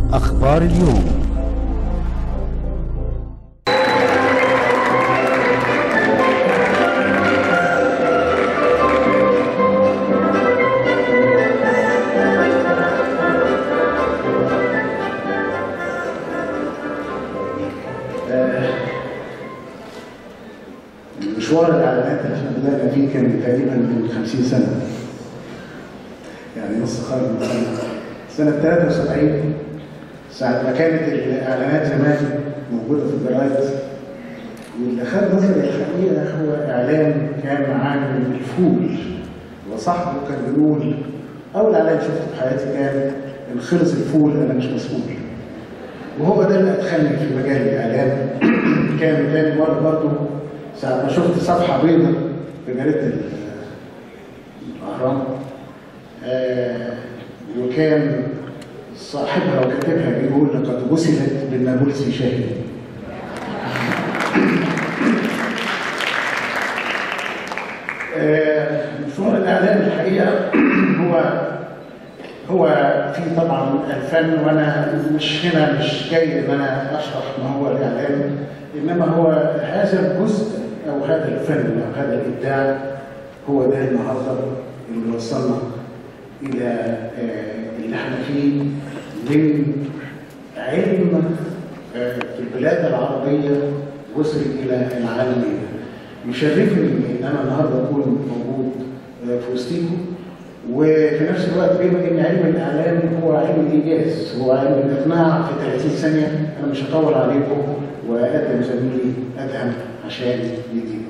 أخبار اليوم مشوار الاعلانات اللي احنا بدانا فيه كان تقريبا من 50 سنه يعني نص قرن من سنه سنه 73 ساعه ما كانت الاعلانات زمان موجوده في الجرايد واللي خد نظري الحقيقه هو اعلان كان عن الفول وصاحبه كان بيقول اول اعلان شفته في حياتي كان ان خلص الفول انا مش مسؤول وهو ده اللي ادخلني في مجال الاعلام كان تاني مره برضه ساعة ما شفت صفحة بيضاء في جريدة ال- الأهرام آه وكان صاحبها وكاتبها بيقول لقد غسلت بالنابلسي شاهد آه، مشوار الإعلام الحقيقة هو هو في طبعا الفن وانا مش هنا مش جاي ان انا اشرح ما هو الاعلام انما هو هذا الجزء او هذا الفن او هذا الابداع هو ده النهارده اللي وصلنا الى آه، اللي احنا فيه من علم آه، في البلاد العربيه وصل الى العالميه يشرفني ان انا النهارده اكون موجود آه، في وسطيكم وفي نفس الوقت بما ان علم الاعلام هو علم الايجاز هو علم الاقناع في 30 ثانيه انا مش هطول عليكم واقدم زميلي ادهم عشان يدينا